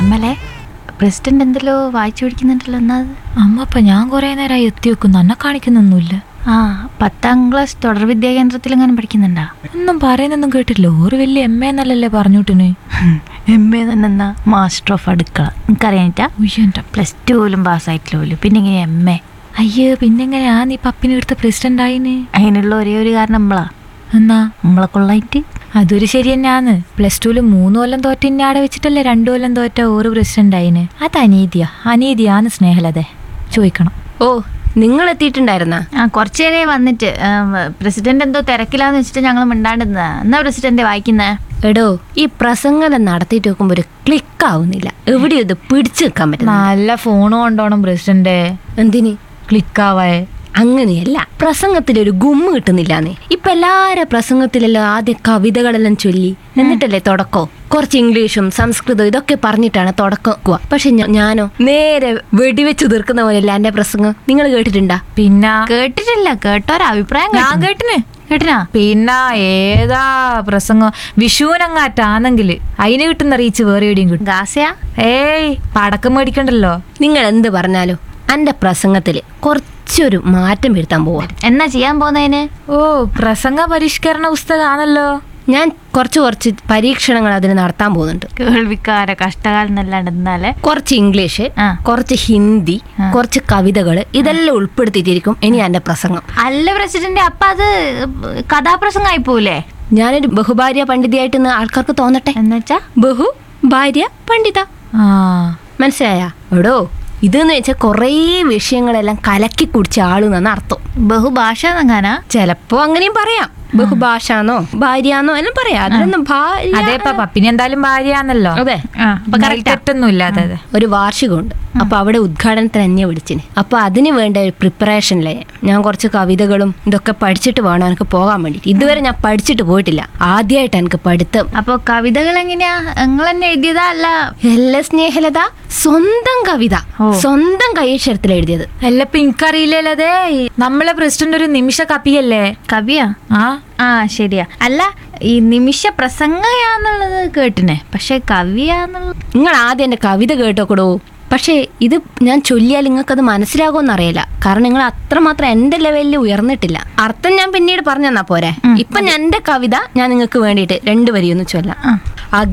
അമ്മലെ president എന്തെല്ലോ വായിച്ചു പിടിക്കുന്നുണ്ടല്ലോ എന്നാ അത്? അമ്മ അപ്പൊ ഞാൻ കുറെ നേരമായി എത്തി വെക്കുന്നു എന്നെ കാണിക്കുന്നൊന്നുമില്ല ആ പത്താം ക്ലാസ് തുടർ വിദ്യാ കേന്ദ്രത്തിൽ എങ്ങനെ പഠിക്കുന്നുണ്ടാ ഒന്നും പറയുന്നൊന്നും കേട്ടില്ല ഒരു വലിയ എം എന്നല്ലല്ലേ പറഞ്ഞുവിട്ടിന് എം എ തന്നെ എന്നാ മാസ്റ്റർ ഓഫ് അടുക്കള എനിക്കറിയാനിട്ടാ ഉയ്യൻ്റെ പ്ലസ് ടു പോലും പാസ്സായിട്ടില്ല പോലും പിന്നെ ഇങ്ങനെ എം എ അയ്യോ പിന്നെങ്ങനെയാ നീ പപ്പിനെ എടുത്ത പ്രസിഡന്റ് ആയിന് അതിനുള്ള ഒരേ ഒരു കാരണം നമ്മളാ എന്നാ നമ്മളെ കൊള്ളായിട്ട് അതൊരു ശരി തന്നെയാന്ന് പ്ലസ് ടുവിൽ മൂന്ന് കൊല്ലം തോറ്റ ഇന്നെ ആടെ വെച്ചിട്ടല്ലേ രണ്ടു കൊല്ലം തോറ്റ ഓറ് പ്രസിഡന്റ് ആയിന് അത് അനീതിയാ അനീതിയാന്ന് സ്നേഹലതെ ചോദിക്കണം ഓ നിങ്ങൾ എത്തിയിട്ടുണ്ടായിരുന്നാ ആ കുറച്ചു നേരെ വന്നിട്ട് പ്രസിഡന്റ് എന്തോ തിരക്കിലാന്ന് വെച്ചിട്ട് ഞങ്ങൾ മിണ്ടാണ്ടിരുന്നതാ എന്നാ പ്രസിഡന്റ് വായിക്കുന്നേ എടോ ഈ പ്രസംഗം നടത്തിയിട്ട് നോക്കുമ്പോ ഒരു ക്ലിക്ക് ആവുന്നില്ല എവിടെയോ ഇത് പിടിച്ചു നിൽക്കാൻ പറ്റുന്ന നല്ല ഫോൺ കൊണ്ടോണം പ്രസിഡന്റ് എന്തിന് ക്ലിക്കാവേ അങ്ങനെയല്ല പ്രസംഗത്തിൽ ഒരു ഗുമ്മ് കിട്ടുന്നില്ലാന്നേ ഇപ്പൊ എല്ലാരെ പ്രസംഗത്തിലെല്ലാം ആദ്യം കവിതകളെല്ലാം ചൊല്ലി എന്നിട്ടല്ലേ തുടക്കോ കുറച്ച് ഇംഗ്ലീഷും സംസ്കൃതവും ഇതൊക്കെ പറഞ്ഞിട്ടാണ് തുടക്കുക പക്ഷെ ഞ- ഞാനോ നേരെ വെടിവെച്ച് തീർക്കുന്ന പോലെയല്ല എന്റെ പ്രസംഗം നിങ്ങൾ കേട്ടിട്ടുണ്ടാ പിന്നെ കേട്ടിട്ടില്ല കേട്ടോരഭിപ്രായം ഞാൻ കേട്ടിന് കേട്ടിനാ പിന്നെ ഏതാ പ്രസംഗം വിഷുവിനങ്ങാറ്റാന്നെങ്കിൽ അതിന് കിട്ടുന്ന റീച്ച് വേറെ എവിടെയും കിട്ടും ഗാസയാ ഏയ് പടക്കം മേടിക്കണ്ടല്ലോ നിങ്ങൾ എന്ത് പറഞ്ഞാലോ എന്റെ പ്രസംഗത്തില് കുറച്ചൊരു മാറ്റം വരുത്താൻ പോവാ എന്നാ ചെയ്യാൻ പോന്നതിന് ഓ പ്രസംഗ പരിഷ്കരണ പുസ്തകമാണല്ലോ ഞാൻ കുറച്ച് കുറച്ച് പരീക്ഷണങ്ങൾ അതിന് നടത്താൻ പോകുന്നുണ്ട് കേൾവിക്കാരെ കഷ്ടകാലം എന്നല്ലാണ്ട് എന്നാലേ കുറച്ച് ഇംഗ്ലീഷ് ആ. കുറച്ച് ഹിന്ദി കുറച്ച് കവിതകള് ഇതെല്ലാം ഉൾപ്പെടുത്തിയിട്ടിരിക്കും ഇനി എന്റെ പ്രസംഗം അല്ല പ്രസിഡന്റ് അപ്പൊ അത് കഥാപ്രസംഗമായി പോവില്ലേ ഞാനൊരു ബഹുഭാര്യ പണ്ഡിതയായിട്ട് ഇന്ന് ആൾക്കാർക്ക് തോന്നട്ടെ എന്നുവെച്ചാ ബഹു ഭാര്യ പണ്ഡിത ആ മനസ്സിലായ എടോ ഇതെന്ന് വെച്ചാൽ കുറേ വിഷയങ്ങളെല്ലാം കലക്കി കുടിച്ച ആളെന്നാണ് അർത്ഥം ബഹുഭാഷ എന്നെങ്ങാനാ ചിലപ്പോ അങ്ങനെയും പറയാം ബഹുഭാഷാന്നോ ഭാര്യാന്നോ എല്ലാം പറയാം അതിലൊന്നും ഭാര്യ അതേപ്പാ പപ്പിന് എന്തായാലും ഭാര്യയാന്നല്ലോ അതെ ആ അപ്പൊ തെറ്റൊന്നും ഇല്ല അതെ അതെ ഒരു വാർഷികമുണ്ട് അപ്പൊ അവിടെ ഉദ്ഘാടനത്തിന് എന്നെ വിളിച്ചിന് അപ്പൊ അതിന് വേണ്ട ഒരു പ്രിപ്പറേഷനിലെ ഞാൻ കുറച്ച് കവിതകളും ഇതൊക്കെ പഠിച്ചിട്ട് വേണം എനിക്ക് പോകാൻ വേണ്ടിട്ട് ഇതുവരെ ഞാൻ പഠിച്ചിട്ട് പോയിട്ടില്ല ആദ്യമായിട്ട് എനിക്ക് പഠിത്തം അപ്പൊ കവിതകൾ എങ്ങനെയാ നിങ്ങൾ തന്നെ എഴുതിയതാ അല്ല എല്ലാ സ്നേഹലത സ്വന്തം കവിത സ്വന്തം കൈയക്ഷരത്തിൽ എഴുതിയത് അല്ല ഇപ്പൊ എനിക്കറിയില്ലല്ലോ അതെ നമ്മളെ പ്രസിഡന്റ് ഒരു നിമിഷ കപ്പിയല്ലേ കവിയാ ആ ആ ശരിയാ അല്ല ഈ നിമിഷ പ്രസംഗയാന്നുള്ളത് കേട്ടിനെ പക്ഷെ കവിയാന്നുള്ളത് നിങ്ങൾ ആദ്യം എന്റെ കവിത കേട്ടോക്കടോ പക്ഷേ ഇത് ഞാൻ ചൊല്ലിയാൽ നിങ്ങൾക്കത് മനസ്സിലാകുമെന്ന് അറിയില്ല കാരണം നിങ്ങൾ അത്രമാത്രം എന്റെ ലെവലിൽ ഉയർന്നിട്ടില്ല അർത്ഥം ഞാൻ പിന്നീട് പറഞ്ഞു തന്നാ പോരെ ഇപ്പൊ ഞാൻ എന്റെ കവിത ഞാൻ നിങ്ങൾക്ക് വേണ്ടിയിട്ട് രണ്ടു വരിയൊന്ന് ചൊല്ലാം